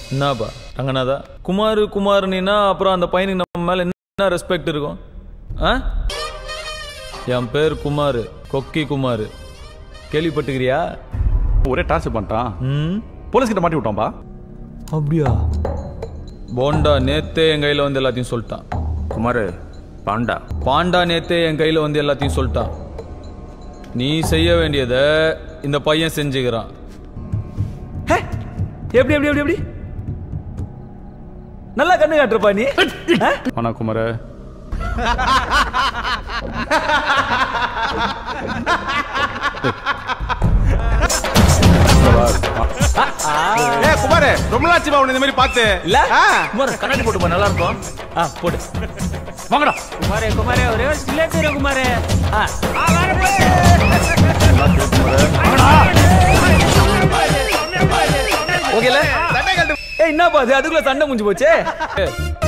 என்னப்பா ரங்கநாதா குமார் குமார்னா அப்புறம் அந்த பையனுக்கு நம்ம மேல என்ன ரெஸ்பெக்ட் இருக்கும் ஆ என் பேர் குமார் கொக்கி குமார் கேள்விப்பட்டுக்கிறியா ஒரே டார்ச்சர் பண்ணிட்டான் ம் போலீஸ் கிட்ட மாட்டி விட்டோம்பா அப்படியா போண்டா நேத்தே என் கையில வந்து எல்லாத்தையும் சொல்லிட்டான் குமார் பாண்டா பாண்டா நேத்தே என் கையில வந்து எல்லாத்தையும் சொல்லிட்டான் நீ செய்ய வேண்டியதை இந்த பையன் செஞ்சுக்கிறான் எப்படி எப்படி எப்படி எப்படி நல்லா கண்ணு காட்டுறப்பா நீ ஆ? ஆனா குமார ஏ குமார் ரொம்ப நாளாச்சுமா உன்னை இந்த மாதிரி பார்த்து இல்ல ஆ. குமார் கண்ணாடி போட்டுப்பா நல்லா இருக்கும் ஆ போடு வாங்கடா குமாரே குமாரே ஒரே ஒரு சிலேட் இரு குமாரே ஆ ஓகேல ஏய் என்னப்பா அது அதுக்குள்ள சண்டை முடிஞ்சு போச்சே